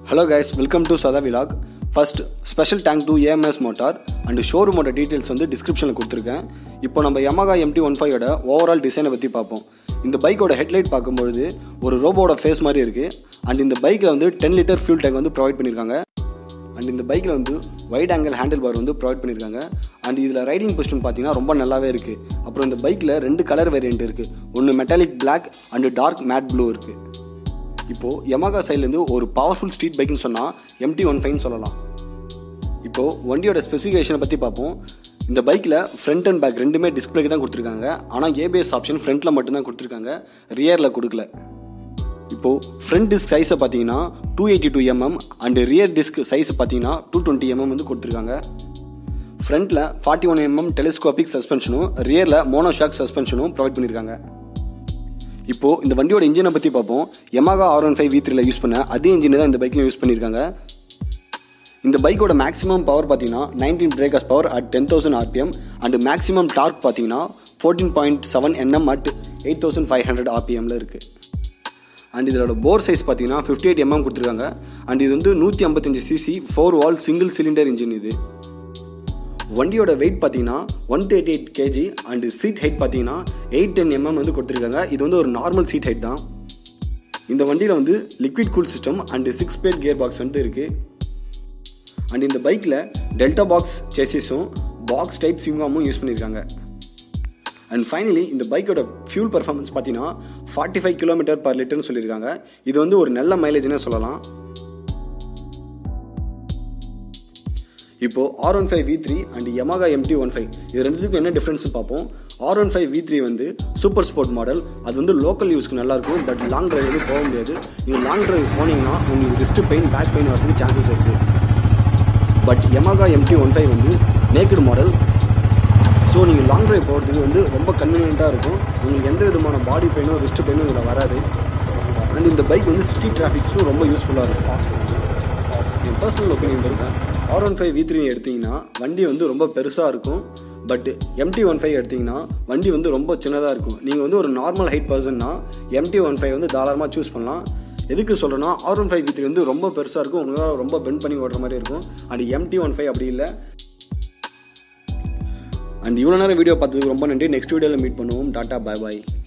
hello guys welcome to Sadha vlog first special thank to AMS motor and ஷோரூமோட details வந்து டிஸ்கிரிப்ஷனில் கொடுத்துருக்கேன் இப்போ நம்ம Yamaha எம்டி ஒன் ஃபைவோட ஓவரால் டிசைனை பற்றி பார்ப்போம் இந்த பைக்கோட ஹெட்லைட் பார்க்கும்பொழுது ஒரு ரோபோட ஃபேஸ் மாதிரி இருக்குது அண்ட் இந்த பைக்கில் வந்து டென் லிட்டர் ஃபியூல் டேங்க் வந்து ப்ரொவைட் பண்ணியிருக்காங்க அண்ட் இந்த பைக்கில் வந்து வைட் ஆங்கிள் ஹேண்டில் பார் வந்து ப்ரொவைட் பண்ணியிருக்காங்க அண்ட் இதில் ரைடிங் பொசிஷன் பார்த்தீங்கன்னா ரொம்ப நல்லாவே இருக்குது அப்புறம் இந்த பைக்கில் ரெண்டு கலர் வேரியண்ட் இருக்குது ஒன்று metallic black and dark matte blue இருக்குது இப்போது Yamaha சைட்லேருந்து ஒரு பவர்ஃபுல் ஸ்ட்ரீட் பைக்குன்னு சொன்னால் எம்டி ஒன் ஃபைன்னு சொல்லலாம் இப்போது வண்டியோட ஸ்பெசிஃபிகேஷனை பற்றி பார்ப்போம் இந்த பைக்கில் ஃப்ரண்ட் அண்ட் பேக் ரெண்டுமே டிஸ்பிளேக்கு தான் கொடுத்துருக்காங்க ஆனால் ஏபிஎஸ் ஆப்ஷன் ஃப்ரண்ட்டில் மட்டும்தான் கொடுத்துருக்காங்க ரியரில் கொடுக்கல இப்போது ஃப்ரண்ட் டிஸ்க் சைஸை பார்த்தீங்கன்னா two eighty two mm and rear disc size பார்த்தீங்கன்னா டூ டுவெண்ட்டி எம்எம் வந்து கொடுத்துருக்காங்க ஃப்ரண்ட்டில் ஃபார்ட்டி ஒன் எம்எம் டெலிஸ்கோபிக் சஸ்பென்ஷனும் ரியரில் மோனோஷாக் சஸ்பென்ஷனும் ப்ரொவைட் பண்ணியிருக்காங்க இப்போ இந்த வண்டியோட இன்ஜினை பற்றி பார்ப்போம் Yamaha R one five V த்ரீல யூஸ் பண்ண அதே இன்ஜினை தான் இந்த பைக்லையும் யூஸ் பண்ணியிருக்காங்க இந்த பைக்கோட மேக்ஸிமம் பவர் பார்த்தீங்கன்னா nineteen breakers power at ten thousand RPM and maximum torque பார்த்தீங்கன்னா fourteen point seven Nm at eight thousand five hundred ஆர்பிஎம்ல இருக்குது அண்ட் இதோட போர் சைஸ் பார்த்தீங்கன்னா ஃபிஃப்டி எயிட் எம்எம் கொடுத்துருக்காங்க அண்ட் இது வந்து நூற்றி ஐம்பத்தஞ்சு CC four valve single cylinder engine இது வண்டியோட வெயிட் பார்த்தீங்கன்னா one thirty eight kg and seat height பார்த்தீங்கன்னா எயிட் டென் எம்எம் வந்து கொடுத்துருக்காங்க இது வந்து ஒரு நார்மல் சீட் ஹைட் தான் இந்த வண்டியில் வந்து liquid cool system and six speed gear box வந்து இருக்குது அண்ட் இந்த பைக்கில் டெல்டா பாக்ஸ் செசிஸும் பாக்ஸ் டைப் சிங்காமும் யூஸ் பண்ணியிருக்காங்க அண்ட் ஃபைனலி இந்த பைக்கோட ஃபியூல் பர்ஃபார்மன்ஸ் பார்த்தீங்கன்னா ஃபார்ட்டி ஃபைவ் கிலோமீட்டர் பர் லிட்டர்னு சொல்லியிருக்காங்க இது வந்து ஒரு நல்ல மைலேஜ்னே சொல்லலாம் இப்போ R one five V three and Yamaha MT one five இது ரெண்டுத்துக்கும் என்ன டிஃப்ரென்ஸ் பார்ப்போம் R one five V three வந்து சூப்பர் ஸ்போர்ட் மாடல் அது வந்து லோக்கல் யூஸ்க்கு நல்லா இருக்கும் பட் லாங் டிரைவ் வந்து போக முடியாது நீங்கள் லாங் டிரைவ் போனீங்கன்னா உங்களுக்கு ரிஸ்ட் பெயின் பேக் பெயின் வரதுக்கு சான்சஸ் இருக்குது but Yamaha MT one five வந்து நேக்கடு மாடல் ஸோ நீங்கள் லாங் டிரைவ் போகிறதுக்கு வந்து ரொம்ப கன்வீனியண்ட்டாக இருக்கும் உங்களுக்கு எந்த விதமான பாடி பெயினோ ரிஸ்ட் பெயினோ இதில் வராது அண்ட் இந்த பைக் வந்து சிட்டி டிராஃபிக்ஸ்க்கும் ரொம்ப யூஸ்ஃபுல்லாக இருக்கும் என் பர்சனல் ஒப்பீனியன் இருக்கேன் R one five V three எடுத்தீங்கன்னா வண்டி வந்து ரொம்ப பெருசாக இருக்கும் பட் எம்டி ஒன் ஃபைவ் எடுத்தீங்கன்னா வண்டி வந்து ரொம்ப சின்னதாக இருக்கும் நீங்கள் வந்து ஒரு நார்மல் ஹைட் பர்சன்னா எம்டி ஒன் ஃபைவ் வந்து தாராளமாக சூஸ் பண்ணலாம் எதுக்கு சொல்கிறேன்னா R one five V three வந்து ரொம்ப பெருசாக இருக்கும் உங்களால் ரொம்ப பெண்ட் பண்ணி ஓடுற மாதிரி இருக்கும் அண்ட் எம்டி ஒன் ஃபைவ் அப்படி இல்லை அண்ட் இவ்வளோ நேரம் வீடியோ பார்த்ததுக்கு ரொம்ப நன்றி நெக்ஸ்ட் வீடியோவில் மீட் பண்ணுவோம் டாட்டா பாய் பாய்